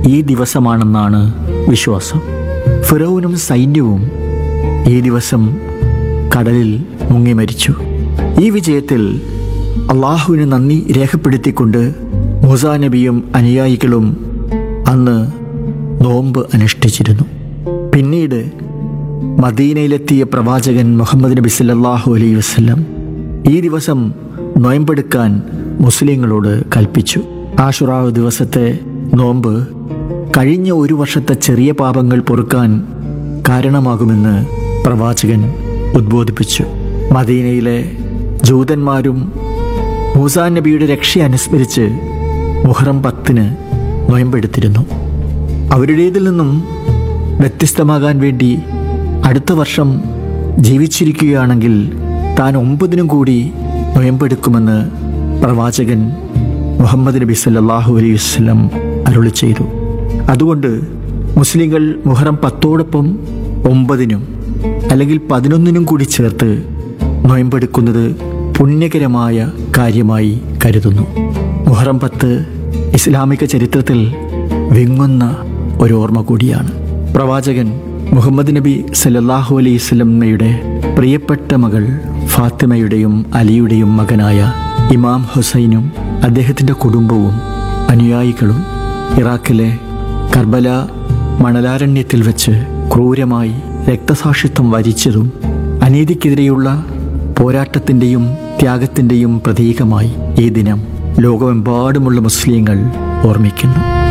ഈ ദിവസമാണെന്നാണ് വിശ്വാസം ഫിറൌനും സൈന്യവും ഈ ദിവസം കടലിൽ മുങ്ങി മരിച്ചു ഈ വിജയത്തിൽ അള്ളാഹുവിന് നന്ദി രേഖപ്പെടുത്തിക്കൊണ്ട് മൂസാ നബിയും അനുയായികളും അന്ന് നോമ്പ് അനുഷ്ഠിച്ചിരുന്നു പിന്നീട് മദീനയിലെത്തിയ പ്രവാചകൻ മുഹമ്മദ് നബി സല്ലല്ലാഹു അലൈഹി വസല്ലം ഈ ദിവസം നോയമ്പെടുക്കാൻ മുസ്ലിങ്ങളോട് കൽപ്പിച്ചു ആഷുറാവ് ദിവസത്തെ നോമ്പ് കഴിഞ്ഞ ഒരു വർഷത്തെ ചെറിയ പാപങ്ങൾ പൊറുക്കാൻ കാരണമാകുമെന്ന് പ്രവാചകൻ ഉദ്ബോധിപ്പിച്ചു മദീനയിലെ ജൂതന്മാരും മൂസാ നബിയുടെ രക്ഷ അനുസ്മരിച്ച് മുഹറം പത്തിന് നോയമ്പെടുത്തിരുന്നു അവരുടേതിൽ നിന്നും വ്യത്യസ്തമാകാൻ വേണ്ടി അടുത്ത വർഷം ജീവിച്ചിരിക്കുകയാണെങ്കിൽ താൻ ഒമ്പതിനും കൂടി നോയമ്പെടുക്കുമെന്ന് പ്രവാചകൻ മുഹമ്മദ് നബി സല്ലല്ലാഹു അലൈഹി വസല്ലം അരുളി ചെയ്തു അതുകൊണ്ട് മുസ്ലിങ്ങൾ മുഹറം പത്തോടൊപ്പം ഒമ്പതിനും അല്ലെങ്കിൽ പതിനൊന്നിനും കൂടി ചേർത്ത് നോയമ്പെടുക്കുന്നത് പുണ്യകരമായ കാര്യമായി കരുതുന്നു മുഹറം പത്ത് ഇസ്ലാമിക ചരിത്രത്തിൽ വിങ്ങുന്ന ഒരു ഓർമ്മ കൂടിയാണ് പ്രവാചകൻ മുഹമ്മദ് നബി സല്ലല്ലാഹു അലൈഹി സ്വലമ്മയുടെ പ്രിയപ്പെട്ട മകൾ ഫാത്തിമയുടെയും അലിയുടെയും മകനായ ഇമാം ഹുസൈനും അദ്ദേഹത്തിൻ്റെ കുടുംബവും അനുയായികളും ഇറാഖിലെ കർബല മണലാരണ്യത്തിൽ വെച്ച് ക്രൂരമായി രക്തസാക്ഷിത്വം വരിച്ചതും അനീതിക്കെതിരെയുള്ള പോരാട്ടത്തിൻ്റെയും ത്യാഗത്തിൻ്റെയും പ്രതീകമായി ഈ ദിനം ലോകമെമ്പാടുമുള്ള മുസ്ലിങ്ങൾ ഓർമ്മിക്കുന്നു